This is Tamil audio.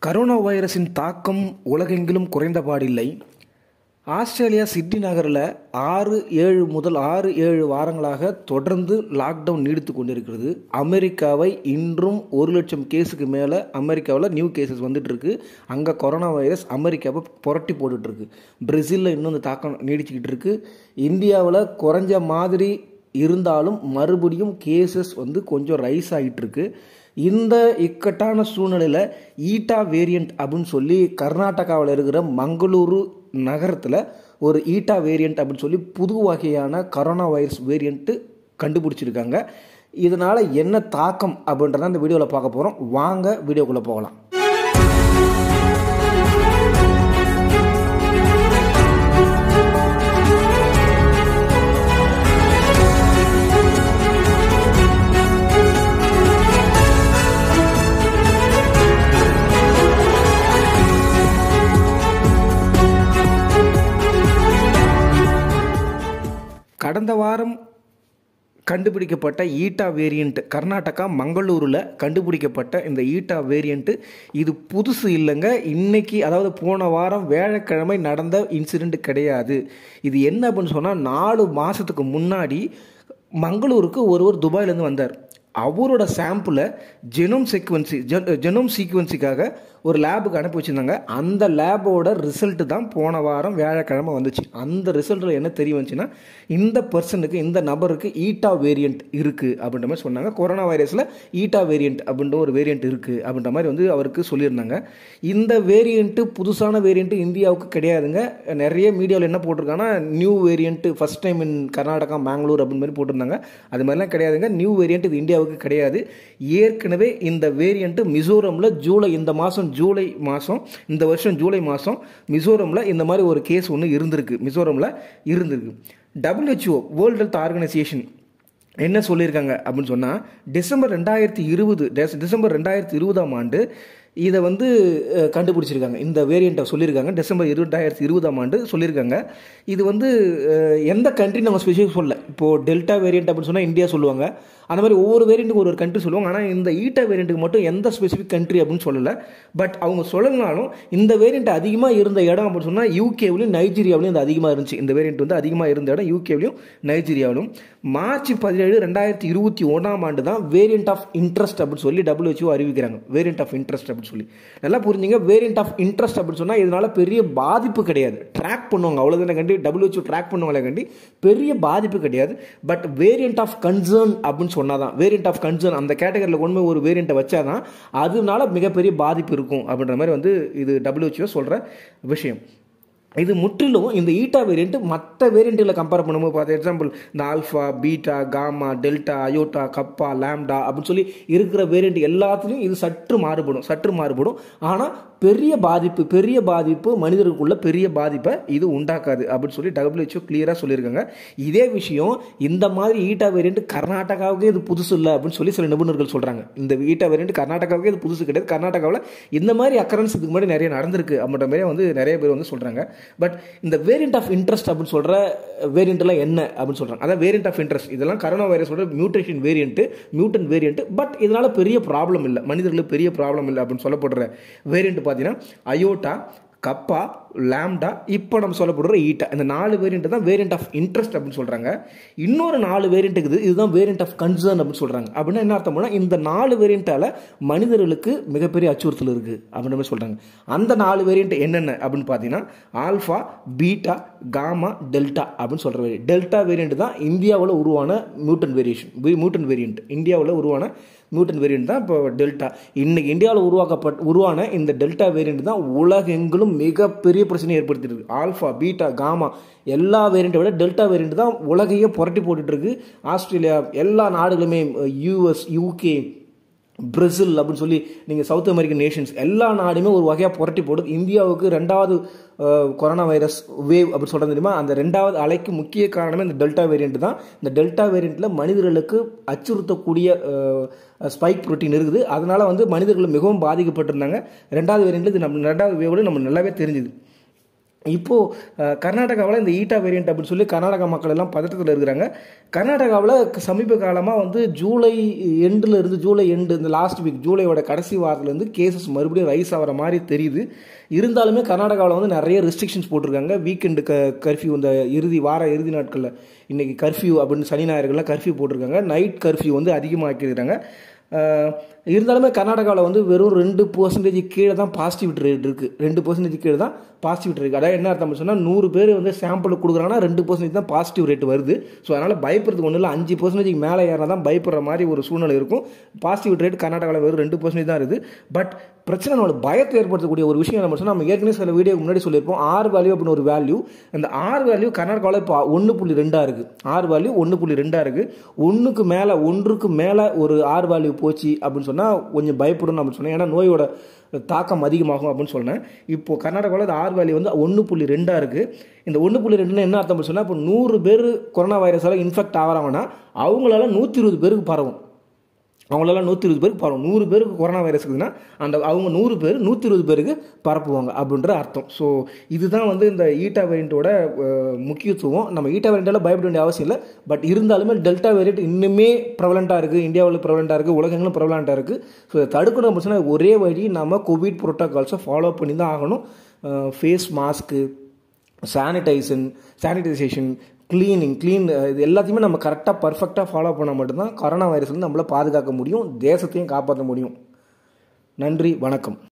கரோனா வைரஸின் தாக்கம் உலகெங்கிலும் குறைந்தபாடில்லை ஆஸ்திரேலியா சிட்னி நகரில் ஆறு ஏழு முதல் ஆறு ஏழு வாரங்களாக தொடர்ந்து லாக்டவுன் நீடித்து கொண்டிருக்கிறது அமெரிக்காவை இன்றும் ஒரு லட்சம் கேஸுக்கு மேலே அமெரிக்காவில் நியூ கேசஸ் வந்துட்டு இருக்கு அங்கே கொரோனா வைரஸ் அமெரிக்காவை புரட்டி போட்டுட்டு இருக்கு பிரேசிலில் இன்னும் இந்த தாக்கம் நீடிச்சுக்கிட்டு இருக்கு இந்தியாவில் குறைஞ்ச மாதிரி இருந்தாலும் மறுபடியும் கேசஸ் வந்து கொஞ்சம் ரைஸ் ஆகிட்டு இருக்கு இந்த இக்கட்டான சூழ்நிலையில் ஈட்டா வேரியண்ட் அப்படின்னு சொல்லி கர்நாடகாவில் இருக்கிற மங்களூரு நகரத்தில் ஒரு ஈட்டா வேரியண்ட் அப்படின்னு சொல்லி புது வகையான கரோனா வைரஸ் வேரியண்ட்டு கண்டுபிடிச்சிருக்காங்க இதனால் என்ன தாக்கம் அப்படின்றத இந்த வீடியோவில் பார்க்க போகிறோம் வாங்க வீடியோக்குள்ளே போகலாம் கடந்த வாரம் கண்டுபிடிக்கப்பட்ட ஈட்டா வேரியண்ட் கர்நாடகா மங்களூரில் கண்டுபிடிக்கப்பட்ட இந்த ஈட்டா வேரியண்ட்டு இது புதுசு இல்லைங்க இன்னைக்கு அதாவது போன வாரம் வேழக்கிழமை நடந்த இன்சிடெண்ட் கிடையாது இது என்ன அப்படின்னு சொன்னால் நாலு மாதத்துக்கு முன்னாடி மங்களூருக்கு ஒருவர் துபாயிலேருந்து வந்தார் அவரோட சாம்பிளை ஜெனோம் சீக்வன்சி ஜெனோம் சீக்வன்சிக்காக ஒரு லேபுக்கு அனுப்பி வச்சுருந்தாங்க அந்த லேபோட ரிசல்ட்டு தான் போன வாரம் வியாழக்கிழமை வந்துச்சு அந்த ரிசல்ட்டில் என்ன தெரிய வந்துச்சுன்னா இந்த பர்சனுக்கு இந்த நபருக்கு ஈட்டா வேரியண்ட் இருக்குது அப்படின்ற மாதிரி சொன்னாங்க கொரோனா வைரஸில் ஈட்டா வேரியண்ட் அப்படின்ற ஒரு வேரியண்ட் இருக்குது அப்படின்ற மாதிரி வந்து அவருக்கு சொல்லியிருந்தாங்க இந்த வேரியண்ட்டு புதுசான வேரியண்ட்டு இந்தியாவுக்கு கிடையாதுங்க நிறைய மீடியாவில் என்ன போட்டிருக்காங்கன்னா new variant first time in Karnataka Mangalore அப்படின்னு மாதிரி போட்டிருந்தாங்க அது மாதிரிலாம் கிடையாதுங்க நியூ வேரியண்ட் இது இந்தியாவுக்கு கிடையாது ஏற்கனவே இந்த வேரியண்ட்டு மிசோரமில் ஜூலை இந்த மாதம் ஜூலை மாதம் இந்த வருஷம் ஜூலை மாதம் மிசோரமில் இந்த மாதிரி ஒரு கேஸ் ஒன்று இருந்திருக்கு மிசோரமில் இருந்திருக்கு டபிள்யூஹெச்ஓ வேர்ல்டு ஹெல்த் ஆர்கனைசேஷன் என்ன சொல்லியிருக்காங்க அப்படின்னு சொன்னால் டிசம்பர் ரெண்டாயிரத்தி இருபது டிசம்பர் ரெண்டாயிரத்தி இருபதாம் ஆண்டு இதை வந்து கண்டுபிடிச்சிருக்காங்க இந்த வேரியண்ட்டை சொல்லியிருக்காங்க டிசம்பர் இரண்டாயிரத்தி இருபதாம் ஆண்டு சொல்லியிருக்காங்க இது வந்து எந்த கண்ட்ரி நம்ம ஸ்பெசிஃபிக் சொல்ல இப்போது டெல்டா வேரியண்ட் அப்படின்னு சொன்னால் இந்தியா சொல்லுவாங்க அந்த மாதிரி ஒவ்வொரு வேரியண்ட்டுக்கு ஒரு ஒரு கண்ட்ரி சொல்லுவாங்க ஆனால் இந்த ஈட்டா வேரியண்ட்டுக்கு மட்டும் எந்த ஸ்பெசிஃபிக் கண்ட்ரி அப்படின்னு சொல்லலை பட் அவங்க சொல்லனாலும் இந்த வேரியண்ட் அதிகமாக இருந்த இடம் அப்படின்னு சொன்னால் யூகேவிலையும் நைஜீரியாவிலையும் இது அதிகமாக இருந்துச்சு இந்த வேரியண்ட் வந்து அதிகமாக இருந்த இடம் யூகேவிலையும் நைஜீரியாவிலும் மார்ச் பதினேழு ரெண்டாயிரத்தி இருபத்தி ஒன்றாம் ஆண்டு தான் வேரியண்ட் ஆஃப் இன்ட்ரெஸ்ட் அப்படின்னு சொல்லி டபிள்யூஹெச்ஓ அறிவிக்கிறாங்க வேரியண்ட் ஆஃப் இன்ட்ரெஸ்ட் அப்படின்னு சொல்லி நல்லா புரிஞ்சுங்க வேரியண்ட் ஆஃப் இன்ட்ரெஸ்ட் அப்படின்னு சொன்னால் இதனால பெரிய பாதிப்பு கிடையாது ட்ராக் பண்ணுவாங்க அவ்வளோதானே கண்டி டபிள்யூஹெச்ஓ ட்ராக் பண்ணுவாங்களே கண்டி பெரிய பாதிப்பு கிடையாது பட் வேரியண்ட் ஆஃப் கன்சர்ன் அப்படின்னு சொன்னால் தான் வேரியண்ட் ஆஃப் கன்சர்ன் அந்த கேட்டகரியில் கொண்டு போய் ஒரு வேரியண்ட்டை வச்சாதான் அதனால மிகப்பெரிய பாதிப்பு இருக்கும் அப்படின்ற மாதிரி வந்து இது டபிள்யூஹெச்ஓ சொல்கிற விஷயம் இது முற்றிலும் இந்த ஈட்டா வேரியண்ட் மற்ற வேரியண்ட்டில் கம்பேர் பண்ணும்போது பார்த்து எக்ஸாம்பிள் இந்த alpha beta gamma delta iota kappa lambda அப்படின்னு சொல்லி இருக்கிற வேரியண்ட் எல்லாத்துலேயும் இது சற்று மாறுபடும் சற்று மாறுபடும் ஆனால் பெரிய பாதிப்பு பெரிய பாதிப்பு மனிதர்களுக்குள்ள பெரிய பாதிப்பை இது உண்டாக்காது அப்படின்னு சொல்லி டபிள்யூஹெச்ஓ கிளியராக சொல்லியிருக்காங்க இதே விஷயம் இந்த மாதிரி ஈட்டா வேரியண்ட் கர்நாடகாவுக்கே இது புதுசு இல்லை அப்படின்னு சொல்லி சில நிபுணர்கள் சொல்கிறாங்க இந்த ஈட்டா வேரியண்ட் கர்நாடகாவுக்கே இது புதுசு கிடையாது கர்நாடகாவில் இந்த மாதிரி அக்கரன்ஸ் இதுக்கு முன்னாடி நிறைய நடந்திருக்கு அப்படின்ற மாதிரி வந்து நிறைய பேர் வந்து சொல்கிறாங்க பட் இந்த வேரியண்ட் ஆஃப் இன்ட்ரெஸ்ட் அப்படின்னு சொல்கிற வேரியண்ட்லாம் என்ன அப்படின்னு சொல்கிறாங்க அதான் வேரியண்ட் ஆஃப் இன்ட்ரெஸ்ட் இதெல்லாம் கரோனா வைரஸோட mutation variant mutant variant but இதனால் பெரிய ப்ராப்ளம் இல்லை மனிதர்களுக்கு பெரிய ப்ராப்ளம் இல்லை அப்படின்னு சொல்லப்படுற வேரியண்ட் பார்த்தீங்கன்னா அயோட்டா கப்பா லேம்டா இப்போ நம்ம சொல்லப்படுற ஈட்டா இந்த நாலு வேரியண்ட் தான் வேரியண்ட் ஆஃப் இன்ட்ரெஸ்ட் அப்படின்னு சொல்கிறாங்க இன்னொரு நாலு வேரியண்ட் இருக்குது இதுதான் வேரியண்ட் ஆஃப் கன்சர்ன் அப்படின்னு சொல்கிறாங்க அப்படின்னா என்ன அர்த்தம்னா இந்த நாலு வேரியண்ட்டால் மனிதர்களுக்கு மிகப்பெரிய அச்சுறுத்தல் இருக்குது அப்படின்ற மாதிரி சொல்கிறாங்க அந்த நாலு வேரியண்ட் என்னென்ன அப்படின்னு பார்த்தீங்கன்னா ஆல்ஃபா பீட்டா காமா டெல்டா அப்படின்னு சொல்கிற வேரியண்ட் டெல்டா வேரியண்ட் தான் இந்தியாவில் உருவான மியூட்டன் வேரியேஷன் மியூட்டன் வேரியண்ட் இந்தியாவில் உருவான மியூட்டன் வேரியண்ட் தான் இப்போ டெல்டா இன்னைக்கு இந்தியாவில் உருவாக்கப்பட்ட உருவான இந்த டெல்டா வேரியண்ட் தான் உலகெங்கிலும் மிகப்பெரிய பிரச்சனையை ஏற்படுத்தியிருக்கு ஆல்ஃபா பீட்டா காமா எல்லா வேரியண்ட்டை விட டெல்டா வேரியண்ட் தான் உலகையே புரட்டி போட்டுட்டு இருக்கு ஆஸ்திரேலியா எல்லா நாடுகளுமே யூஎஸ் யூகே பிரேசில் அப்படின்னு சொல்லி நீங்கள் சவுத் அமெரிக்கன் நேஷன்ஸ் எல்லா நாடுமே ஒரு வகையாக புரட்டி போடுது இந்தியாவுக்கு ரெண்டாவது கொரோனா வைரஸ் வேவ் அப்படின்னு சொல்கிறது தெரியுமா அந்த ரெண்டாவது அலைக்கு முக்கிய காரணமே இந்த டெல்டா வேரியண்ட் தான் இந்த டெல்டா வேரியண்ட்டில் மனிதர்களுக்கு அச்சுறுத்தக்கூடிய ஸ்பைக் ப்ரோட்டீன் இருக்குது அதனால் வந்து மனிதர்கள் மிகவும் பாதிக்கப்பட்டிருந்தாங்க ரெண்டாவது வேரியண்ட்டில் இது நம்ம ரெண்டாவது வேவில் நம்ம நல்லாவே தெரிஞ்சுது இப்போது கர்நாடகாவில் இந்த ஈட்டா வேரியண்ட் அப்படின்னு சொல்லி கர்நாடகா மக்கள் எல்லாம் பதட்டத்தில் இருக்கிறாங்க கர்நாடகாவில் சமீப காலமாக வந்து ஜூலை எண்டில் இருந்து ஜூலை எண்டு இந்த லாஸ்ட் வீக் ஜூலையோட கடைசி வாரத்துலேருந்து கேசஸ் மறுபடியும் ரைஸ் ஆகிற மாதிரி தெரியுது இருந்தாலுமே கர்நாடகாவில் வந்து நிறைய ரெஸ்ட்ரிக்ஷன்ஸ் போட்டிருக்காங்க வீக்கெண்டு க கர்ஃப்யூ இந்த இறுதி வார இறுதி நாட்களில் இன்றைக்கி கர்ஃப்யூ அப்படின்னு சனி ஞாயிறுகளில் கர்ஃப்யூ போட்டிருக்காங்க நைட் கர்ஃப்யூ வந்து அதிகமாக்கியிருக்காங்க இருந்தாலுமே கர்நாடகாவில் வந்து வெறும் ரெண்டு பர்சன்டேஜ் கீழே தான் பாசிட்டிவிட்டி ரேட் இருக்குது ரெண்டு பர்சன்டேஜ் கீழே தான் பாசிட்டிவிட்டி இருக்குது அதாவது என்ன அர்த்தம் சொன்னால் நூறு பேர் வந்து சாம்பிள் கொடுக்குறாங்கன்னா ரெண்டு பர்சன்டேஜ் தான் பாசிட்டிவ் ரேட் வருது ஸோ அதனால் பயப்படுறதுக்கு ஒன்றும் இல்லை அஞ்சு பர்சன்டேஜ் மேலே ஏறினா தான் பயப்படுற மாதிரி ஒரு சூழ்நிலை இருக்கும் பாசிட்டிவ் ரேட் கர்நாடகாவில் வெறும் ரெண்டு பர்சன்டேஜ் தான் இருக்குது பட் பிரச்சனை நம்மளுக்கு பயத்தை ஏற்படுத்தக்கூடிய ஒரு விஷயம் நம்ம சொன்னால் நம்ம ஏற்கனவே சில வீடியோ முன்னாடி சொல்லியிருப்போம் ஆர் வேல்யூ அப்படின்னு ஒரு வேல்யூ அந்த ஆர் வேல்யூ கர்நாடகாவில் இப்போ ஒன்று புள்ளி ரெண்டாக இருக்குது ஆர் வேல்யூ ஒன்று புள்ளி ரெண்டாக இருக்குது ஒன்றுக்கு மேலே ஒன்றுக்கு மேலே ஒரு ஆர் வேல்யூ போச்சு அப்படின்னு சொன்னால் கொஞ்சம் பயப்படும் அப்படின்னு சொன்னேன் ஏன்னா நோயோட தாக்கம் அதிகமாகும் அப்படின்னு சொன்னேன் இப்போ கர்நாடகாவில் இந்த ஆர் வேல்யூ வந்து ஒன்று புள்ளி ரெண்டாக இருக்குது இந்த ஒன்று புள்ளி ரெண்டுன்னு என்ன அர்த்தம் சொன்னால் இப்போ நூறு பேர் கொரோனா வைரஸால் இன்ஃபெக்ட் ஆகிறாங்கன்னா அவங்களால நூற்றி இருபது பேருக்கு பரவும் அவங்களால நூற்றி இருபது பேருக்கு பரவும் நூறு பேருக்கு கொரோனா வைரஸ் இருக்குதுன்னா அந்த அவங்க நூறு பேர் நூற்றி இருபது பேருக்கு பரப்புவாங்க அப்படின்ற அர்த்தம் ஸோ இதுதான் வந்து இந்த ஈட்டா வேரியண்ட்டோட முக்கியத்துவம் நம்ம ஈட்டா வேரியண்ட்டால் பயப்பட வேண்டிய அவசியம் இல்லை பட் இருந்தாலுமே டெல்டா வேரியண்ட் இன்னுமே ப்ரவலண்ட்டாக இருக்குது இந்தியாவில் ப்ரவலண்ட்டாக இருக்குது உலகங்களும் ப்ரவலண்ட்டாக இருக்குது ஸோ இதை தடுக்கணும் அப்படின்னா ஒரே வழி நம்ம கோவிட் ப்ரோட்டோகால்ஸை ஃபாலோ பண்ணி தான் ஆகணும் face mask sanitisation sanitisation cleaning clean இது எல்லாத்தையுமே நம்ம கரெக்டாக பர்ஃபெக்டாக ஃபாலோ பண்ணால் மட்டும்தான் கொரோனா வைரஸ் வந்து நம்மளை பாதுகாக்க முடியும் தேசத்தையும் காப்பாற்ற முடியும் நன்றி வணக்கம்